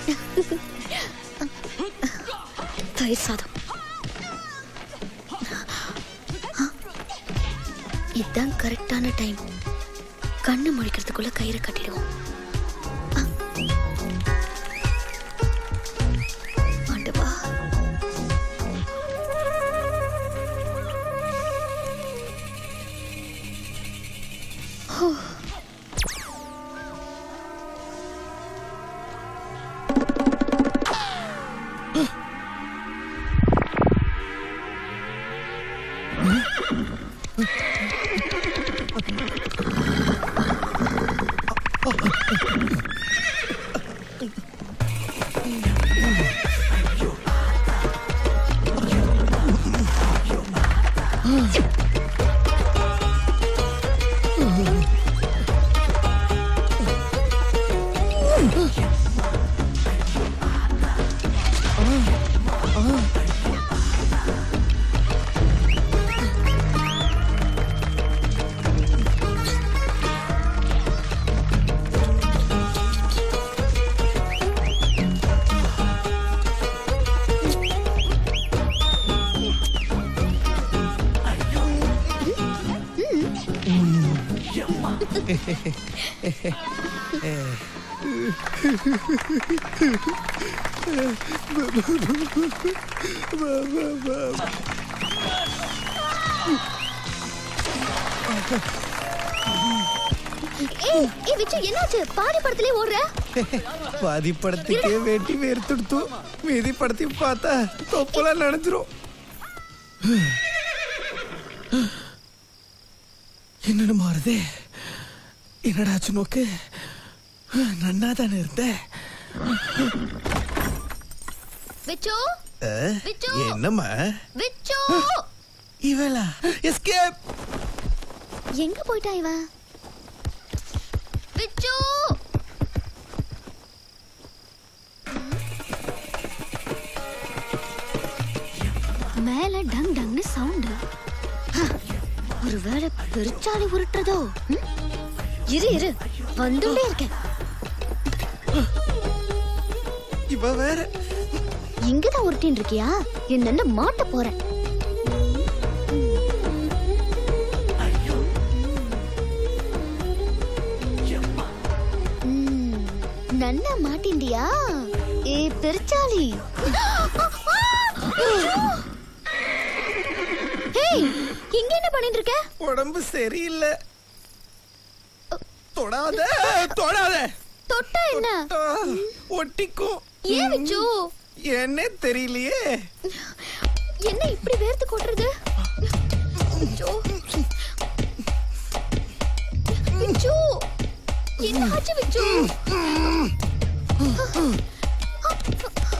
தயிர் சாதம் இதுதான் கரெக்டான டைம் கண்ணு முழிக்கிறதுக்குள்ள கயிறை கட்டிடுவோம் ஆண்டவா ஹோ. ஏய் ஏய் விச்சு என்னாச்சு பாதி படத்திலே ஓடுற பாதி படத்துக்கே வேட்டி வேர்த்துடுத்து மீதி படத்தையும் பார்த்தா தொப்பெல்லாம் நனைஞ்சிரும் என்னன்னு மாறுதே என்னடாச்சு நோக்கு நன்னா தானே இருந்த விச்சு விச்சு என்னம்மா விச்சு இவளா எஸ்கேப் எங்க போயிட்டா இவன் விச்சு மேல டங் டங்னு சவுண்ட் ஒருவேளை பெருச்சாலி உருட்டுறதோ ம்? இரு இரு வந்துட்டே இருக்கேன் இவ வேற இங்கதான் உருட்டின்னு இருக்கியா என்னன்னு மாட்ட போறேன் ம், நன்னா மாட்டிண்டியா ஏ பெருச்சாலி ஹேய் இங்க என்ன பண்ணிட்டு இருக்க உடம்பு சரியில்லை தொடாத தொடாத தொட்டா என்ன ஆ, ஒட்டிக்கும் ஏன் விச்சு என்ன தெரியலையே என்ன இப்படி வேர்த்து கொட்டுறது விச்சு விச்சு என்ன ஆச்சு விச்சு